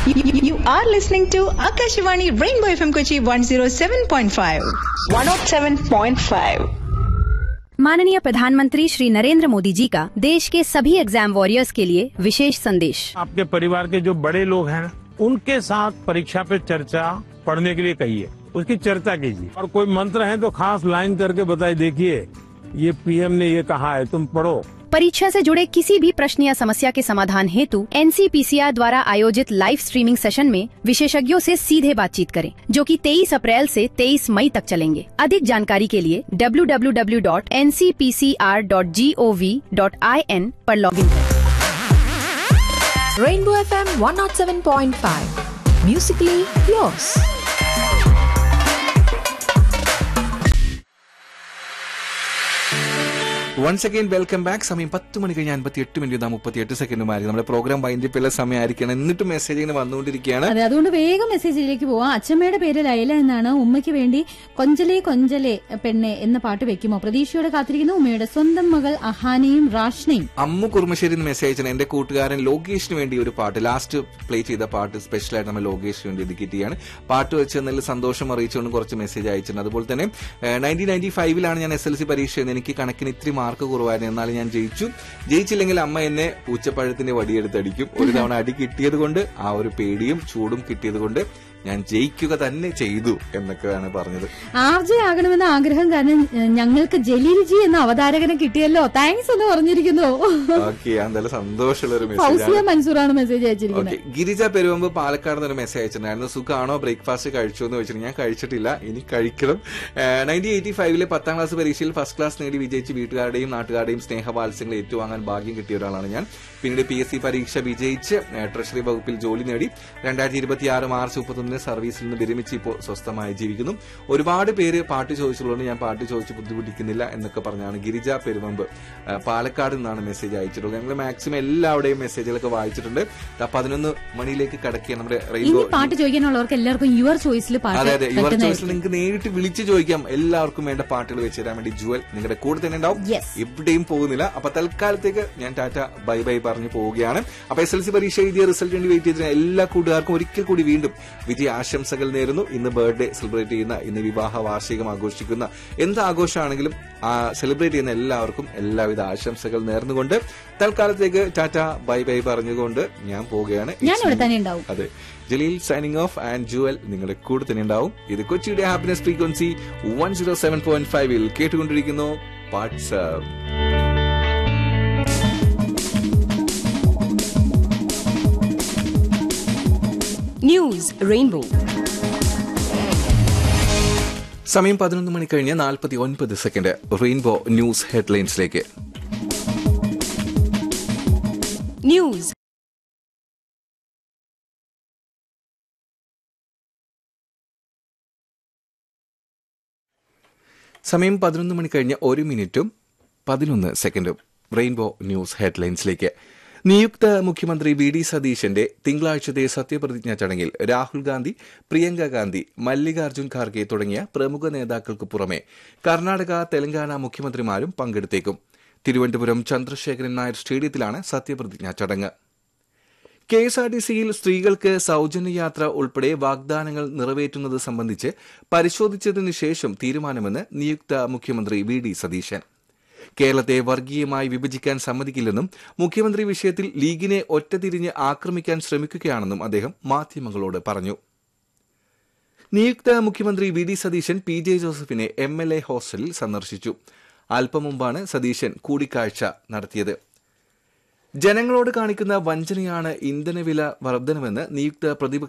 You are listening to Akashivani Rainbow FM Kochi 107.5. 107.5. माननीय प्रधानमंत्री श्री नरेंद्र मोदी जी का देश के सभी एग्जाम वॉरियर्स के लिए विशेष संदेश आपके परिवार के जो बड़े लोग हैं उनके साथ परीक्षा पे चर्चा पढ़ने के लिए कहिए उसकी चर्चा कीजिए और कोई मंत्र है तो खास लाइन करके बताइए देखिए ये पीएम ने ये कहा है तुम पढ़ो परीक्षा से जुड़े किसी भी प्रश्न या समस्या के समाधान हेतु एनसीपीसीआर द्वारा आयोजित लाइव स्ट्रीमिंग सेशन में विशेषज्ञों से सीधे बातचीत करें जो कि 23 अप्रैल से 23 मई तक चलेंगे अधिक जानकारी के लिए www.ncpcr.gov.in पर लॉगिन करें Rainbow FM 107.5. Musically yours. Once again welcome back സമയം പത്ത് മണി കഴിഞ്ഞ് അൻപത്തി എട്ട് മിനിറ്റ് മുപ്പത്തി എട്ട് സെക്കൻഡുമാരി നമ്മുടെ പ്രോഗ്രാം വൈൻഡിപ്പുള്ള സമയമായിരിക്കണം എന്നിട്ടും മെസ്സേജ് ഇങ്ങനെ വന്നുകൊണ്ടിരിക്കുകയാണ് അതെ അതുകൊണ്ട് വേഗം മെസ്സേജിലേക്ക് പോവാം അച്ഛമ്മയുടെ പേര് ലൈല എന്നാണ് ഉമ്മയ്ക്ക് വേണ്ടി കൊഞ്ചലേ കൊഞ്ചലേ പെണ്ണെ എന്ന പാട്ട് വെക്കുമോ പ്രതീക്ഷയോടെ കാത്തിരിക്കുന്ന ഉമ്മയുടെ സ്വന്തം മകൾ അഹാനയും റാഷ്നയും അമ്മു കുറുമശ്ശേരി മെസ്സേജ് അയച്ചാൽ എന്റെ കൂട്ടുകാരൻ ലോകേഷിന് വേണ്ടി ഒരു പാട്ട് ലാസ്റ്റ് പ്ലേ ചെയ്ത പാട്ട് സ്പെഷ്യൽ ആയിട്ട് നമ്മൾ ലോകേഷിന് വേണ്ടി ഡെഡിക്കേറ്റ് ചെയ്യാണ് പാട്ട് വെച്ച് നല്ല സന്തോഷം അറിയിച്ചുകൊണ്ട് കുറച്ച് മെസ്സേജ് അയച്ചിട്ടുണ്ട് അതുപോലെ തന്നെ നയൻറ്റീൻ നയൻറ്റി ഫൈവിലാണ് ഞാൻ എസ് എൽ സി പരീക്ഷ എഴുതുന്നത് എനിക്ക് കണക്കിന് ഇത്തിരി മാർക്ക് കുറവായിരുന്നു എന്നാലും ഞാൻ ജയിച്ചു ജയിച്ചില്ലെങ്കിൽ അമ്മ എന്നെ പൂച്ചപ്പഴത്തിന്റെ വടിയെടുത്ത് അടിക്കും ഒരു തവണ അടി കിട്ടിയത് കൊണ്ട് ആ ഒരു പേടിയും ചൂടും കിട്ടിയത് കൊണ്ട് ഞാൻ ജയിക്കുക തന്നെ ചെയ്തു എന്നൊക്കെയാണ് പറഞ്ഞത് ആർജെ ആകണമെന്ന ആഗ്രഹം കാരണം ഏഹ്, ഞങ്ങൾക്ക് ജലീൽജി എന്ന അവതാരകനെ കിട്ടിയല്ലോ താങ്ക്സ് എന്ന് പറഞ്ഞിരിക്കുന്നു ഓക്കെ എന്തായാലും സന്തോഷമുള്ള ഒരു ഫൗസിയ മെസ്സേജ് മൻസൂറാണ് മെസ്സേജ് അയച്ചിരിക്കുന്നത് ഓക്കെ ഗിരിജ പെരുവമ്പ് പാലക്കാട് നിന്ന് ഒരു മെസ്സേജ് അയച്ചിട്ടുണ്ടായിരുന്നു സുഖാണോ ബ്രേക്ക്ഫാസ്റ്റ് കഴിച്ചു എന്ന് വെച്ചിട്ട് ഞാൻ കഴിച്ചിട്ടില്ല ഇനി കഴിക്കണം നയൻറ്റീൻ എയ്റ്റി ഫൈവിലെ പത്താം ക്ലാസ് പരീക്ഷയിൽ ഫസ്റ്റ് ക്ലാസ് നേടി വിജയിച്ച് വീട്ടുകാരുടെയും നാട്ടുകാരുടെയും സ്നേഹവാത്സ്യങ്ങൾ ഏറ്റുവാങ്ങാൻ ഭാഗ്യം കിട്ടിയ ഒരാളാണ് ഞാൻ പിന്നീട് പി എസ് സി പരീക്ഷ വിജയിച്ച് ഏഹ്, ട്രഷറി വകുപ്പിൽ ജോലി നേടി രണ്ടായിരത്തി ഇരുപത്തി ആറ് മാർച്ച് മുപ്പത്തൊന്നിന് സർവീസിൽ നിന്ന് വിരമിച്ച് ഇപ്പോൾ സ്വസ്ഥമായി ജീവിക്കുന്നു ഒരുപാട് പേര് പാട്ട് ചോദിച്ചുള്ളതുകൊണ്ട് ഞാൻ പാട്ട് ചോദിച്ച് ബുദ്ധിമുട്ടിക്കുന്നില്ല എന്നൊക്കെ പറഞ്ഞാണ് ഗിരിജ പെരുവമ്പ് ഏഹ്, പാലക്കാട് നിന്നാണ് മെസ്സേജ് അയച്ചിട്ടുള്ളത് ഞങ്ങൾ മാക്സിമം എല്ലാവരുടെയും മെസ്സേജുകളൊക്കെ വായിച്ചിട്ടുണ്ട് ദാ പതിനൊന്ന് മണിയിലേക്ക് കടക്കുക നമ്മുടെ ഇനി റെയിൻബോ പാട്ട് ചോദിക്കാനുള്ളവർക്ക് എല്ലാവർക്കും യുവർ ചോയ്സിൽ പാട്ട് അതെ അതെ യുവർ ചോയ്സിൽ വെക്കുന്നതായിരിക്കും. നിങ്ങൾക്ക് നേരിട്ട് വിളിച്ച് ചോദിക്കാം എല്ലാവർക്കും വേണ്ട പാട്ടുകൾ വെച്ച് തരാൻ വേണ്ടി ജുവൽ നിങ്ങളുടെ കൂടെ തന്നെ ഉണ്ടാവും Yes. എവിടെയും പോകുന്നില്ല അപ്പൊ തൽക്കാലത്തേക്ക് ഞാൻ ടാറ്റ ബൈ ബൈ പറഞ്ഞു പോവുകയാണ് അപ്പൊ എസ് എൽ സി പരീക്ഷ എഴുതിയ റിസൾട്ട് വേണ്ടി വെയിറ്റ് ചെയ്തിരുന്ന എല്ലാ കൂട്ടുകാർക്കും ഒരിക്കൽ കൂടി വീണ്ടും വിജയ ആശംസകൾ നേരുന്നു ഇന്ന് ബർത്ത്ഡേ സെലിബ്രേറ്റ് ചെയ്യുന്ന ഇന്ന് വിവാഹ വാർഷികം ആഘോഷിക്കുന്ന എന്ത് ആഘോഷമാണെങ്കിലും സെലിബ്രേറ്റ് ചെയ്യുന്ന എല്ലാവർക്കും എല്ലാവിധ ആശംസകൾ നേർന്നുകൊണ്ട് തൽക്കാലത്തേക്ക് ടാറ്റ ബൈ ബൈ പറഞ്ഞുകൊണ്ട് ഞാൻ പോവുകയാണ് ഞാൻ ഇവിടെ തന്നെ ഉണ്ടാവും അതെ Jaleel signing off and Jewel നിങ്ങളുടെ കൂടെ തന്നെ ഉണ്ടാവും ഇത് കൊച്ചിയുടെ happiness frequency one zero seven point ഫൈവിൽ കേട്ടുകൊണ്ടിരിക്കുന്നു വാട്സ്ആപ്പ് News Rainbow. സമയം പതിനൊന്ന് മണി കഴിഞ്ഞ് നാൽപ്പത്തി ഒൻപത് സെക്കൻഡ് റെയിൻബോ ന്യൂസ് ഹെഡ്ലൈൻസിലേക്ക് News. സമയം പതിനൊന്ന് മണി കഴിഞ്ഞ് ഒരു മിനിറ്റും പതിനൊന്ന് സെക്കൻഡും റെയിൻബോ ന്യൂസ് ഹെഡ്ലൈൻസിലേക്ക് നിയുക്ത മുഖ്യമന്ത്രി വി ഡി സതീശന്റെ തിങ്കളാഴ്ചത്തെ സത്യപ്രതിജ്ഞാ ചടങ്ങിൽ രാഹുൽ ഗാന്ധി പ്രിയങ്ക ഗാന്ധി മല്ലികാർജ്ജുൻ ഖാർഗെ തുടങ്ങിയ പ്രമുഖ നേതാക്കൾക്ക് പുറമെ കർണാടക തെലങ്കാന മുഖ്യമന്ത്രിമാരും പങ്കെടുത്തേക്കും തിരുവനന്തപുരം ചന്ദ്രശേഖരൻ നായർ സ്റ്റേഡിയത്തിലാണ് സത്യപ്രതിജ്ഞാ ചടങ്ങ് കെ എസ് ആർ ടി സിയിൽ സ്ത്രീകൾക്ക് സൌജന്യ യാത്ര ഉൾപ്പെടെ വാഗ്ദാനങ്ങൾ നിറവേറ്റുന്നത് സംബന്ധിച്ച് പരിശോധിച്ചതിനു ശേഷം തീരുമാനമെന്ന് നിയുക്ത മുഖ്യമന്ത്രി വി ഡി സതീശൻ കേരളത്തെ വർഗീയമായി വിഭജിക്കാൻ സമ്മതിക്കില്ലെന്നും മുഖ്യമന്ത്രി വിഷയത്തിൽ ലീഗിനെ ഒറ്റതിരിഞ്ഞ് ആക്രമിക്കാൻ ശ്രമിക്കുകയാണെന്നും അദ്ദേഹം മാധ്യമങ്ങളോട് പറഞ്ഞു നിയുക്ത മുഖ്യമന്ത്രി V D Satheesan P J ജോസഫിനെ എം എൽ എ ഹോസ്റ്റലിൽ സന്ദർശിച്ചു അല്പം മുമ്പാണ് സതീശൻ കൂടിക്കാഴ്ച നടത്തിയത് ജനങ്ങളോട് കാണിക്കുന്ന വഞ്ചനയാണ് ഇന്ധനവില വർധനമെന്ന് നിയുക്ത പ്രതിപക്ഷ